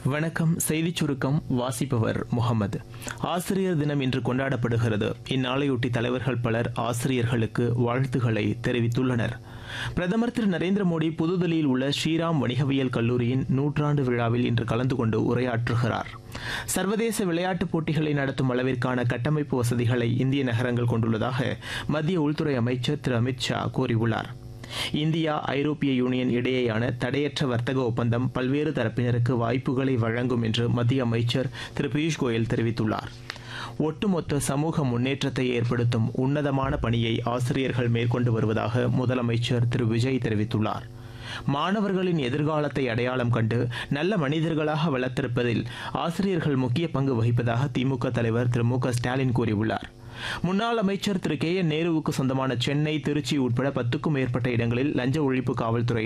வணக்கம் செய்திச் சுருக்கம் வாசிப்பவர் முகமது ஆசிரியர் தினம் இன்று கொண்டாடப்படுகிறது இந்நாளையொட்டி தலைவர்கள் பலர் ஆசிரியர்களுக்கு வாழ்த்துக்களை தெரிவித்துள்ளனர் பிரதமர் திரு நரேந்திர மோடி புதுதில்லியில் உள்ள ஸ்ரீராம் வணிகவியல் கல்லூரியின் நூற்றாண்டு விழாவில் இன்று கலந்து கொண்டு உரையாற்றுகிறார் சர்வதேச விளையாட்டுப் போட்டிகளை நடத்தும் அளவிற்கான கட்டமைப்பு வசதிகளை இந்திய நகரங்கள் கொண்டுள்ளதாக மத்திய உள்துறை அமைச்சர் திரு அமித் ஷா கூறியுள்ளார் இந்தியா ஐரோப்பிய யூனியன் இடையேயான தடையற்ற வர்த்தக ஒப்பந்தம் பல்வேறு தரப்பினருக்கு வாய்ப்புகளை வழங்கும் என்று மத்திய அமைச்சர் திரு பியூஷ் கோயல் தெரிவித்துள்ளார் ஒட்டுமொத்த சமூக முன்னேற்றத்தை ஏற்படுத்தும் உன்னதமான பணியை ஆசிரியர்கள் மேற்கொண்டு வருவதாக முதலமைச்சர் திரு விஜய் தெரிவித்துள்ளார் மாணவர்களின் எதிர்காலத்தை அடையாளம் கண்டு நல்ல மனிதர்களாக வளர்த்திருப்பதில் ஆசிரியர்கள் முக்கிய பங்கு வகிப்பதாக திமுக தலைவர் திரு மு க ஸ்டாலின் கூறியுள்ளார் முன்னாள் அமைச்சர் திரு கே என் நேருவுக்கு சொந்தமான சென்னை திருச்சி உட்பட பத்துக்கும் மேற்பட்ட இடங்களில் லஞ்ச ஒழிப்பு காவல்துறை